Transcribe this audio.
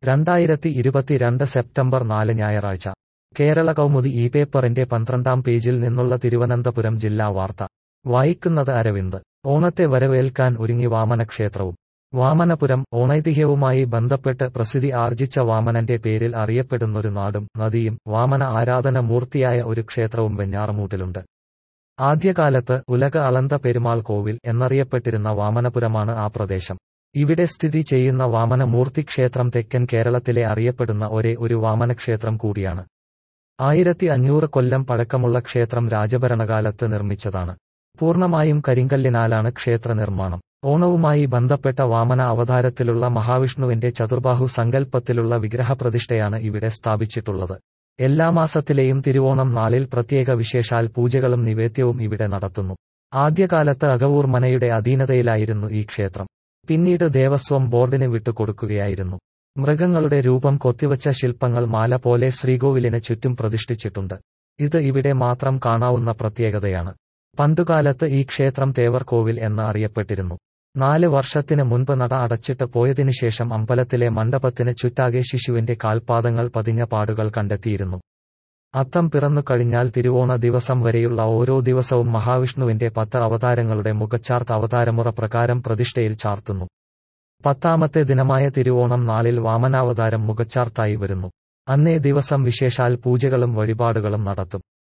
രണ്ടായിരത്തി ഇരുപത്തിരണ്ട് സെപ്റ്റംബർ നാല് ഞായറാഴ്ച കേരള കൗമുദി ഈ പേപ്പറിന്റെ പന്ത്രണ്ടാം പേജിൽ നിന്നുള്ള തിരുവനന്തപുരം ജില്ലാ വാർത്ത വായിക്കുന്നത് അരവിന്ദ് ഓണത്തെ വരവേൽക്കാൻ ഒരുങ്ങി വാമനക്ഷേത്രവും വാമനപുരം ഓണൈതിഹ്യവുമായി ബന്ധപ്പെട്ട് പ്രസിദ്ധി ആർജിച്ച വാമനന്റെ പേരിൽ അറിയപ്പെടുന്നൊരു നാടും നദിയും വാമന ആരാധന മൂർത്തിയായ ഒരു ക്ഷേത്രവും വെഞ്ഞാറമൂട്ടിലുണ്ട് ആദ്യകാലത്ത് ഉലക അളന്ത പെരുമാൾ കോവിൽ എന്നറിയപ്പെട്ടിരുന്ന വാമനപുരമാണ് ആ പ്രദേശം ഇവിടെ സ്ഥിതി ചെയ്യുന്ന വാമനമൂർത്തി ക്ഷേത്രം തെക്കൻ കേരളത്തിലെ അറിയപ്പെടുന്ന ഒരേ ഒരു വാമനക്ഷേത്രം കൂടിയാണ് ആയിരത്തി അഞ്ഞൂറ് കൊല്ലം പഴക്കമുള്ള ക്ഷേത്രം രാജഭരണകാലത്ത് നിർമ്മിച്ചതാണ് പൂർണ്ണമായും കരിങ്കല്ലിനാലാണ് ക്ഷേത്ര നിർമ്മാണം ഓണവുമായി ബന്ധപ്പെട്ട വാമന അവതാരത്തിലുള്ള മഹാവിഷ്ണുവിന്റെ ചതുർബാഹു സങ്കല്പത്തിലുള്ള വിഗ്രഹപ്രതിഷ്ഠയാണ് ഇവിടെ സ്ഥാപിച്ചിട്ടുള്ളത് എല്ലാ മാസത്തിലെയും തിരുവോണം നാളിൽ പ്രത്യേക വിശേഷാൽ പൂജകളും നിവേദ്യവും ഇവിടെ നടത്തുന്നു ആദ്യകാലത്ത് അകവൂർ മനയുടെ അധീനതയിലായിരുന്നു ഈ ക്ഷേത്രം പിന്നീട് ദേവസ്വം ബോർഡിന് വിട്ടുകൊടുക്കുകയായിരുന്നു മൃഗങ്ങളുടെ രൂപം കൊത്തിവച്ച ശില്പങ്ങൾ മാല പോലെ ശ്രീകോവിലിന് ചുറ്റും പ്രതിഷ്ഠിച്ചിട്ടുണ്ട് ഇത് ഇവിടെ മാത്രം കാണാവുന്ന പ്രത്യേകതയാണ് പണ്ടുകാലത്ത് ഈ ക്ഷേത്രം തേവർകോവിൽ എന്ന് അറിയപ്പെട്ടിരുന്നു നാല് വർഷത്തിന് മുൻപ് നട അടച്ചിട്ട് പോയതിനു ശേഷം അമ്പലത്തിലെ മണ്ഡപത്തിന് ചുറ്റാകെ ശിശുവിന്റെ കാൽപാദങ്ങൾ പതിഞ്ഞ പാടുകൾ കണ്ടെത്തിയിരുന്നു അത്തം പിറന്നു കഴിഞ്ഞാൽ തിരുവോണ ദിവസം വരെയുള്ള ഓരോ ദിവസവും മഹാവിഷ്ണുവിന്റെ പത്ത് അവതാരങ്ങളുടെ മുഖച്ചാർത്ത് അവതാരമുറ പ്രകാരം പ്രതിഷ്ഠയിൽ ചാർത്തുന്നു പത്താമത്തെ ദിനമായ തിരുവോണം നാളിൽ വാമനാവതാരം മുഖച്ചാർത്തായി വരുന്നു അന്നേ ദിവസം വിശേഷാൽ പൂജകളും വഴിപാടുകളും നടത്തും